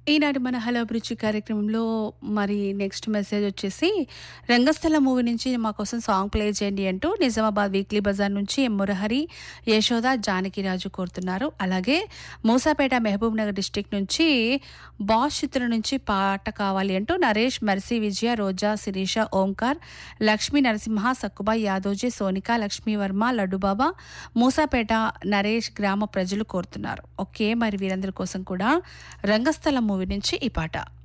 ఈనాడు మన హలో అభిరుచి కార్యక్రమంలో మరి నెక్స్ట్ మెసేజ్ వచ్చేసి రంగస్థల మూవీ నుంచి మా కోసం సాంగ్ ప్లే చేయండి అంటూ నిజామాబాద్ వీక్లీ బజార్ నుంచి ఎం మురహరి యశోద జానకిరాజు కోరుతున్నారు అలాగే మూసాపేట మహబూబ్ నగర్ డిస్టిక్ నుంచి బాస్ చిత్రం నుంచి పాట కావాలి అంటూ నరేష్ మెర్సీ విజయ రోజా శిరీష ఓంకార్ లక్ష్మీ నరసింహ సక్కుబాయ్ యాదోజీ సోనిక లక్ష్మీవర్మ లడ్డుబాబా మూసాపేట నరేష్ గ్రామ ప్రజలు కోరుతున్నారు ఓకే మరి వీరందరి కోసం కూడా రంగస్థలం మూవీ నుంచి ఈ పాట